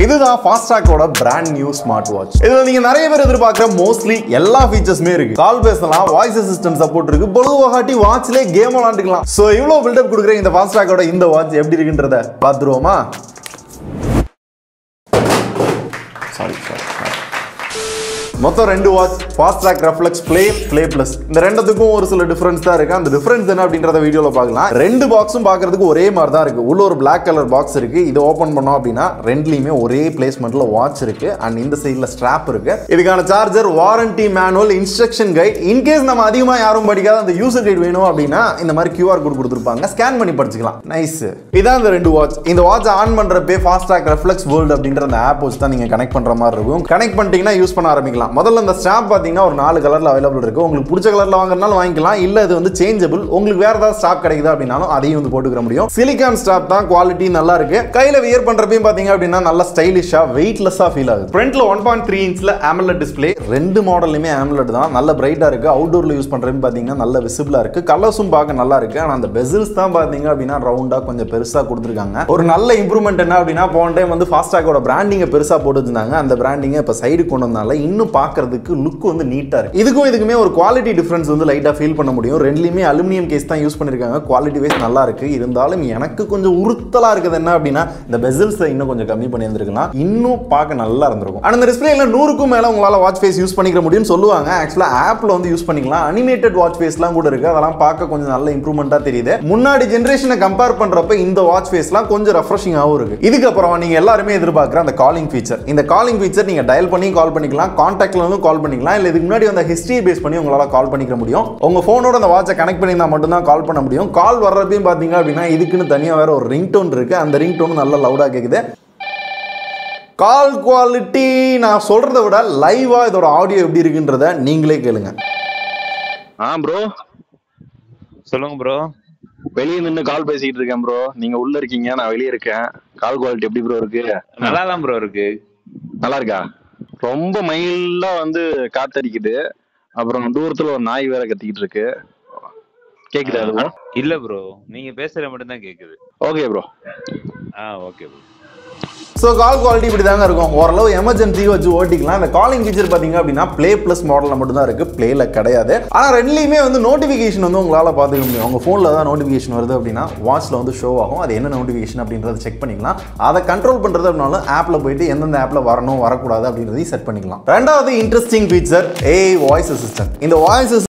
இதுதான் ஃபாஸ்டாக்கோட brand new smart watch இதுல நீங்க நிறைய பேர் எதிர்பார்க்குற மோஸ்ட்லி எல்லா ஃபீச்சர்ஸுமே இருக்கு கால் பேசலாம் வாய்ஸ் அசிஸ்டன்ட் சப்போர்ட் இருக்கு பொழுதுவாகாட்டி வாட்ச்லேயே கேம் விளாண்டுக்கலாம் ஸோ இவ்வளோ பில்டப் கொடுக்குற இந்த ஃபாஸ்டாக்கோட இந்த வாட்ச் எப்படி இருக்குன்றத பார்த்துருவோமா சாரி சாரி மொத்தம் ரெண்டு watch Fastrack Reflex Play Play Plus இந்த ரெண்டுத்துக்கும் ஒரு சில டிஃபரன்ஸ் தான் இருக்கு அந்த டிஃபரன்ஸ் என்ன அப்படின்றத வீடியோவில் பார்க்கலாம் ரெண்டு பாக்ஸும் பார்க்கறதுக்கு ஒரே மாதிரி தான் இருக்கு உள்ள ஒரு பிளாக் கலர் பாக்ஸ் இருக்கு இதை ஓப்பன் பண்ணோம் அப்படின்னா ரெண்டுலையுமே ஒரே பிளேஸ்மெண்ட்ல வாட்ச் இருக்கு அண்ட் இந்த சைடில் ஸ்ட்ராப் இருக்கு இதுக்கான charger warranty manual instruction guide in case நம்ம அதிகமாக யாரும் படிக்காத அந்த யூசர் கைட் வேணும் அப்படின்னா இந்த மாதிரி கியூஆர் கோட் கொடுத்துருப்பாங்க ஸ்கேன் பண்ணி படிச்சுக்கலாம் நைஸ் இதான் இந்த ரெண்டு வாட்ச் இந்த வாட்ச் ஆன் பண்றப்பே ஃபாஸ்ட் ட்ராக் ரெஃப்ளெக்ஸ் வேர்ல்டு அப்படின்ற அந்த ஆப் வச்சு தான் நீங்க கனெக்ட் பண்ற மாதிரி இருக்கும் கனெக்ட் பண்ணிட்டீங்கன்னா யூஸ் பண்ண ஆரம்பிக்கலாம் முதல்ல இந்த ஸ்டாம்ப் பார்த்தீங்கன்னா ஒரு நாலு கலர்ல அவைலபிள் இருக்கு உங்களுக்கு பிடிச்ச கலர்ல வாங்குறதுனால வாங்கிக்கலாம் இல்ல இது வந்து சேஞ்சபிள் உங்களுக்கு வேற ஏதாவது ஸ்டாப் கிடைக்குது அப்படின்னாலும் அதையும் வந்து போட்டுக்கிற முடியும் சிலிகான் ஸ்டாப் தான் குவாலிட்டி நல்லா இருக்கு கையில வியர் பண்றப்பையும் பாத்தீங்க அப்படின்னா நல்ல ஸ்டைலிஷா வெயிட்லெஸ்ஸா ஃபீல் ஆகுது ஃப்ரண்ட்ல ஒன் பாயிண்ட் த்ரீ இன்ச்ல AMOLED டிஸ்பிளே ரெண்டு மாடல்லையுமே AMOLED தான் நல்ல பிரைட்டா இருக்கு அவுட்டோர்ல யூஸ் பண்றப்ப பாத்தீங்கன்னா நல்ல விசிபிளா இருக்கு கலர்ஸும் பார்க்க நல்லா இருக்கு ஆனா அந்த பெசில்ஸ் தான் பாத்தீங்க அப்படின்னா ரவுண்டா கொஞ்சம் பெருசா கொடுத்துருக்காங்க ஒரு நல்ல இம்ப்ரூவ்மெண்ட் என்ன அப்படின்னா போன டைம் வந்து ஃபாஸ்டாகோட பிராண்டிங்கை பெருசா போட்டு வச்சிருந்தாங்க அந்த பிராண்டிங்கை இப்போ சைடு கொண்டு வந்தால இன்னும் பார்க்கறதுக்கு லுக் வந்து நீட்டா இருக்கு இதுக்கும் இதுக்குமே ஒரு குவாலிட்டி டிஃபரன்ஸ் வந்து லைட்டா ஃபீல் பண்ண முடியும் ரெண்டுலையுமே அலுமினியம் கேஸ் தான் யூஸ் பண்ணிருக்காங்க குவாலிட்டி வைஸ் நல்லா இருக்கு இருந்தாலும் எனக்கு கொஞ்சம் உறுத்தலா இருக்குது என்ன அப்படின்னா இந்த பெசில்ஸ் இன்னும் கொஞ்சம் கம்மி பண்ணி இருந்திருக்கலாம் இன்னும் பார்க்க நல்லா இருந்திருக்கும் ஆனா இந்த டிஸ்பிளேல நூறுக்கும் மேல உங்களால வாட்ச் ஃபேஸ் யூஸ் பண்ணிக்க முடியும்னு சொல்லுவாங்க ஆக்சுவலா ஆப்ல வந்து யூஸ் பண்ணிக்கலாம் அனிமேட்டட் வாட்ச் ஃபேஸ்லாம் கூட இருக்கு அதெல்லாம் பார்க்க கொஞ்சம் நல்ல இம்ப்ரூவ்மெண்ட்டா தெரியுது முன்னாடி ஜென்ரேஷனை கம்பேர் பண்றப்ப இந்த வாட்ச் ஃபேஸ்லாம் கொஞ்சம் ரெஃப்ரெஷிங்காகவும் இருக்கு இதுக்கப்புறம் நீங்க எல்லாருமே எதிர்பார்க்குற அந்த காலிங் ஃபீச்சர் இந்த காலிங் ஃபீச்சர் நீங்க டயல் பண்ணி கால் பண்ணிக்கலாம் கான்டாக்ட்ல வந்து கால் பண்ணிக்கலாம் இல்ல இதுக்கு முன்னாடி வந்த ஹிஸ்டரி பேஸ் பண்ணி உங்களால கால் பண்ணிக்க முடியும் உங்க போனோட அந்த வாட்சை கனெக்ட் பண்ணியிருந்தா மட்டும்தான் கால் பண்ண முடியும் கால் வர்றப்பையும் பாத்தீங்க அப்படின்னா இதுக்குன்னு தனியா வேற ஒரு ரிங் டோன் இருக்கு அந்த ரிங் டோன் நல்லா லவுடா கேக்குது கால் குவாலிட்டி நான் சொல்றதை விட லைவா இதோட ஆடியோ எப்படி இருக்குன்றத நீங்களே கேளுங்க ஆ ப்ரோ சொல்லுங்க ப்ரோ வெளியே நின்று கால் பேசிக்கிட்டு இருக்கேன் ப்ரோ நீங்க உள்ள இருக்கீங்க நான் வெளியே இருக்கேன் கால் குவாலிட்டி எப்படி ப்ரோ இருக்கு நல்லா தான் ப்ரோ இருக்கு நல்லா இருக்கா ரொம்ப மைல்டா வந்து காத்தடிக்குது அப்புறம் தூரத்துல ஒரு நாய் வேற கத்திக்கிட்டு இருக்கு கேக்குதா அது இல்ல ப்ரோ நீங்க பேசுறது மட்டும் தான் கேக்குது ஓகே ப்ரோ ஆ okay bro so call quality இப்படி தாங்க இருக்கும் ஓரளவு எமர்ஜென்சி வச்சு ஓட்டிக்கலாம் இந்த காலிங் ஃபீச்சர் பார்த்தீங்க அப்படின்னா ப்ளே ப்ளஸ் மாடலில் மட்டும் தான் இருக்குது ப்ளேல கிடையாது ஆனால் ரெண்டுலேயுமே வந்து நோட்டிஃபிகேஷன் வந்து உங்களால் பார்த்துக்க முடியும் உங்கள் ஃபோனில் தான் நோட்டிஃபிகேஷன் வருது அப்படின்னா வாட்ச்சில் வந்து ஷோ ஆகும் அது என்ன நோட்டிஃபிகேஷன் அப்படின்றத செக் பண்ணிக்கலாம் அதை கண்ட்ரோல் பண்ணுறது அப்படின்னாலும் ஆப்பில் போயிட்டு எந்தெந்த ஆப்பில் வரணும் வரக்கூடாது அப்படின்றதையும் செட் பண்ணிக்கலாம் ரெண்டாவது இன்ட்ரெஸ்டிங் ஃபீச்சர் ஏ வாய்ஸ் அசிஸ்டன்ட் இந்த வாய்ஸ்